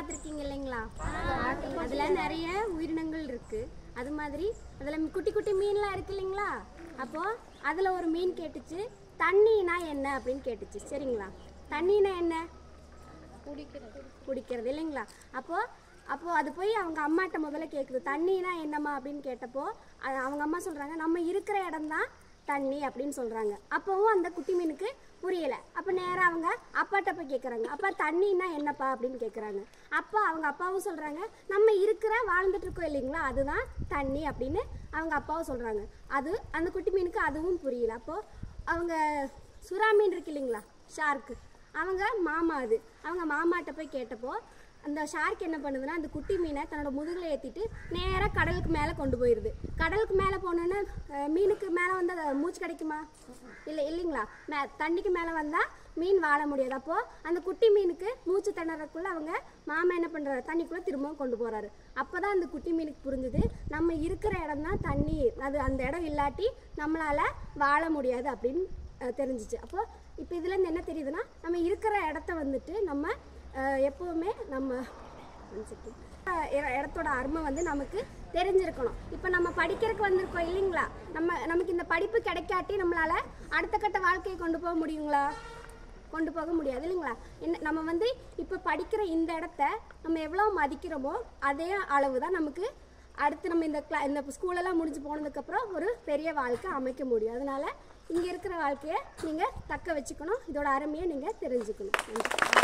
பார்த்துருக்கீங்க இல்லைங்களா அதுல நிறைய உயிரினங்கள் இருக்கு அது மாதிரி அதுல குட்டி குட்டி மீன்லாம் இருக்கு இல்லைங்களா அப்போ அதுல ஒரு மீன் கேட்டுச்சு தண்ணினா என்ன அப்படின்னு கேட்டுச்சு சரிங்களா தண்ணினா என்ன குடிக்கிறது இல்லைங்களா அப்போ அப்போ அது போய் அவங்க அம்மாட்ட முதல்ல கேட்குது தண்ணினா என்னம்மா அப்படின்னு கேட்டப்போ அது அவங்க அம்மா சொல்றாங்க நம்ம இருக்கிற இடம் தான் தண்ணி அப்படின்னு சொல்றாங்க அப்போவும் அந்த குட்டி மீனுக்கு புரியல அப்போ நேராக அவங்க அப்பாட்ட போய் கேட்குறாங்க அப்பா தண்ணினா என்னப்பா அப்படின்னு கேட்குறாங்க அப்போ அவங்க அப்பாவும் சொல்றாங்க நம்ம இருக்கிற வாழ்ந்துட்டு இருக்கோம் இல்லைங்களா அதுதான் தண்ணி அப்படின்னு அவங்க அப்பாவும் சொல்றாங்க அது அந்த குட்டி மீனுக்கு அதுவும் புரியல அப்போ அவங்க சுறா மீன் இருக்கு இல்லைங்களா ஷார்க்கு அவங்க மாமா அது அவங்க மாமாட்ட போய் கேட்டப்போ அந்த ஷார்க் என்ன பண்ணுதுன்னா அந்த குட்டி மீனை தன்னோட முதுகில் ஏற்றிட்டு நேராக கடலுக்கு மேலே கொண்டு போயிடுது கடலுக்கு மேலே போனோன்னே அஹ், மீனுக்கு மேலே வந்து அது மூச்சு கிடைக்குமா இல்லை இல்லைங்களா மே தண்ணிக்கு மேலே வந்தால் மீன் வாழ முடியாது அப்போது அந்த குட்டி மீனுக்கு மூச்சு திணறக்குள்ள அவங்க மாமா என்ன பண்ணுறாரு தண்ணிக்குள்ளே திரும்பவும் கொண்டு போகிறாரு அப்போ தான் அந்த குட்டி மீனுக்கு புரிஞ்சுது நம்ம இருக்கிற இடம் தான் தண்ணி அது அந்த இடம் இல்லாட்டி நம்மளால் வாழ முடியாது அப்படின்னு அஹ், தெரிஞ்சிச்சு அப்போ இப்போ இதுலேருந்து என்ன தெரியுதுன்னா நம்ம இருக்கிற இடத்த வந்துட்டு நம்ம அஹ், எப்போவுமே நம்ம one second. அஹ், இட- இடத்தோட அருமை வந்து நமக்கு தெரிஞ்சிருக்கணும் இப்போ நம்ம படிக்கிறதுக்கு வந்திருக்கோம் இல்லைங்களா நம்ம நமக்கு இந்த படிப்பு கிடைக்காட்டி நம்மளால அடுத்த கட்ட வாழ்க்கையை கொண்டு போக முடியுங்களா கொண்டு போக முடியாது இல்லைங்களா என்ன நம்ம வந்து இப்போ படிக்கிற இந்த இடத்த நம்ம எவ்வளோ மதிக்கிறோமோ அதே அளவு தான் நமக்கு அடுத்து நம்ம இந்த கிளா இந்த ஸ்கூலெல்லாம் முடிஞ்சு போனதுக்கப்புறம் ஒரு பெரிய வாழ்க்கை அமைக்க முடியும் அதனால இங்கே இருக்கிற வாழ்க்கையை நீங்கள் தக்க வச்சுக்கணும் இதோட அருமையை நீங்கள் தெரிஞ்சுக்கணும் நன்றி